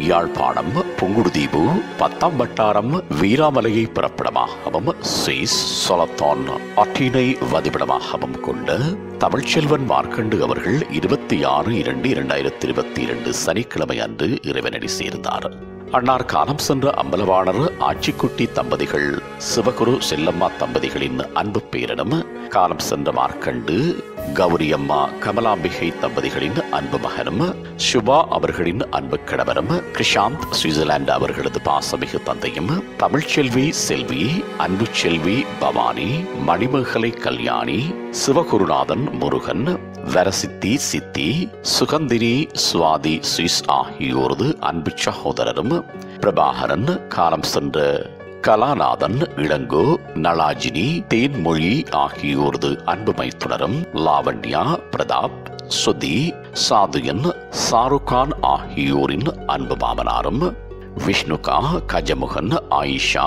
யாழ்ப்பாணம் புங்குடுதீவு பத்தாம் வட்டாரம் வீராமலையை பிறப்பிடமாகவும் சுவிஸ் சொலத்தான் அட்டினை வதிப்பிடமாகவும் கொண்ட தமிழ்ச்செல்வன் மார்க்கண்டு அவர்கள் இருபத்தி ஆறு இரண்டு இரண்டாயிரத்தி இருபத்தி இரண்டு சனிக்கிழமை அன்று இறைவனடி சேர்ந்தார் அன்னார் காலம் சென்ற அம்பலவாணர் ஆச்சிக்குட்டி தம்பதிகள் சிவகுரு செல்லம்மா தம்பதிகளின் அன்பு பேரனும் காலம் சென்ற மார்க்கண்டு கௌரி அம்மா கமலாம்பிகை தம்பதிகளின் அன்பு மகனும் சுபா அவர்களின் அன்பு கணவரும் கிருஷாந்த் சுவிட்சர்லாந்து அவர்களது பாசமிகு தந்தையும் தமிழ்ச்செல்வி செல்வி அன்பு செல்வி பவானி மணிமேகலை கல்யாணி சிவகுருநாதன் முருகன் வரசித்தி சித்தி சுகந்தினி சுவாதி சுவிஸ் ஆகியோரது அன்பு சகோதரரும் பிரபாகரன் காலம் சென்ற கலாநாதன் இளங்கோ நளாஜினி தேன்மொழி ஆகியோரது அன்பு மைத்துனரும் லாவண்யா பிரதாப் சுதி சாதுயன் சாருகான் ஆகியோரின் அன்பு மாமனாரும் விஷ்ணுகா கஜமுகன் ஆயிஷா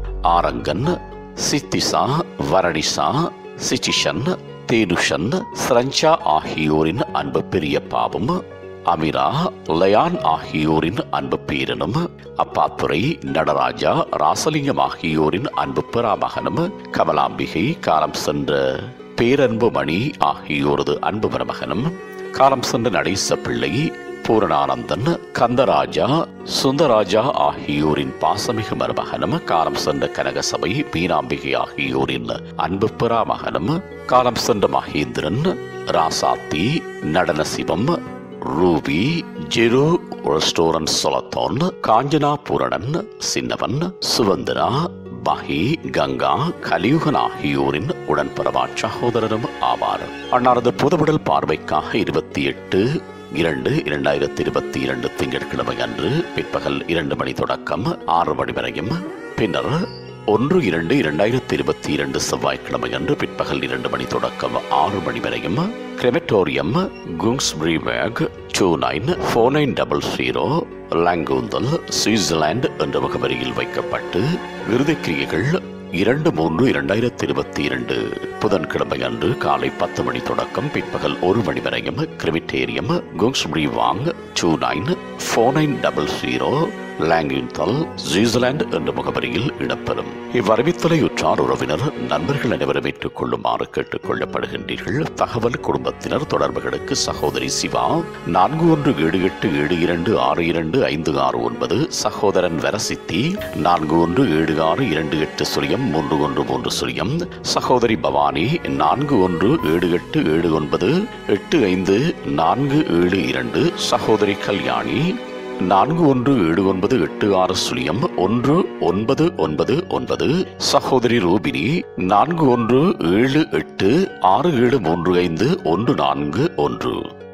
ஆரங்கன் சித்திசா வரணிசா சிச்சிஷன் தேனுஷன் ஸ்ரஞ்சா ஆகியோரின் அன்பு பெரியப்பாவும் அமிரா லயான் ஆகியோரின் அன்பு பேரனும் அப்பாத்துறை நடராஜா ராசலிங்கம் ஆகியோரின் அன்பு பெறாமகனும் கமலாம்பிகை காலம் சென்ற பேரன்பு மணி ஆகியோரது அன்பு மருமகனும் காலம் சென்ற நடேச பிள்ளை பூரணானந்தன் கந்தராஜா சுந்தராஜா ஆகியோரின் பாசமிகு மருமகனும் காலம் சென்ற கனகசபை மீனாம்பிகை ஆகியோரின் அன்பு பெறாமகனும் காலம் சென்ற மகேந்திரன் ராசாத்தி நடனசிவம் ரூபி ஜெரு ரெஸ்டோரண்ட் சொலத்தோன் காஞ்சனா பூரணன் சின்னவன் சுவந்தரா மஹி கங்கா கலியுகன் ஆகியோரின் உடன்பரவா சகோதரரும் ஆவார் அன்னாரது புதுவிடல் பார்வைக்காக இருபத்தி எட்டு இரண்டு இரண்டாயிரத்தி இருபத்தி இரண்டு திங்கட்கிழமை அன்று பிற்பகல் இரண்டு மணி தொடக்கம் ஆறு மணி வரையும் பின்னர் ஒன்று இரண்டு இரண்டாயிரத்தி இருபத்தி இரண்டு செவ்வாய்க்கிழமை அன்று பிற்பகல் இரண்டு மணி தொடக்கம் ஆறு மணி வரையும் கிரெமட்டோரியம் குங்ஸ்பரி வேக் two nine four nine double zero Langenthal Switzerland என்ற முகவரியில் வைக்கப்பட்டு இறுதிக்கிரியைகள் இரண்டு மூன்று இரண்டாயிரத்தி இருபத்தி இரண்டு புதன்கிழமை அன்று காலை பத்து மணி தொடக்கம் பிற்பகல் ஒரு மணி வரையும் கிரிமிட்டேரியம் குங்ஸ்பரி வாங் two nine four nine double zero Langenthal Switzerland என்ற முகவரியில் இடம்பெறும் இவ்வறிவித்தலை உற்றார் உறவினர் நண்பர்கள் அனைவரும் ஏற்றுக் கொள்ளுமாறு கேட்டுக் கொள்ளப்படுகின்றீர்கள் தகவல் குடும்பத்தினர் தொடர்புகளுக்கு சகோதரி சிவா நான்கு ஒன்று ஏழு எட்டு ஏழு இரண்டு ஆறு இரண்டு ஐந்து ஆறு ஒன்பது சகோதரன் வரசித்தி நான்கு ஒன்று ஏழு ஆறு இரண்டு எட்டு சுழியம் மூன்று ஒன்று மூன்று சுழியம் சகோதரி பவானி நான்கு ஒன்று ஏழு எட்டு ஏழு ஒன்பது எட்டு ஐந்து நான்கு ஏழு இரண்டு சகோதரி கல்யாணி நான்கு ஒன்று ஏழு ஒன்பது எட்டு ஆறு சுழியம் ஒன்று ஒன்பது ஒன்பது ஒன்பது சகோதரி ரூபினி நான்கு ஒன்று ஏழு எட்டு ஆறு ஏழு மூன்று ஐந்து ஒன்று நான்கு ஒன்று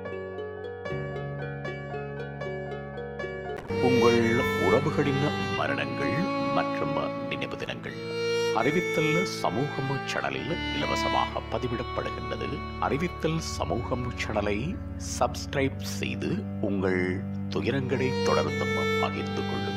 உங்கள் உறவுகளின் மரணங்கள் மற்றும் நினைவு தினங்கள் அறிவித்தல் சமூகம் சேனலில் இலவசமாக பதிவிடப்படுகின்றது அறிவித்தல் சமூகம் சேனலை சப்ஸ்கிரைப் செய்து உங்கள் துயரங்களை தொடர்ந்தும் பகிர்ந்து கொள்ளுங்கள்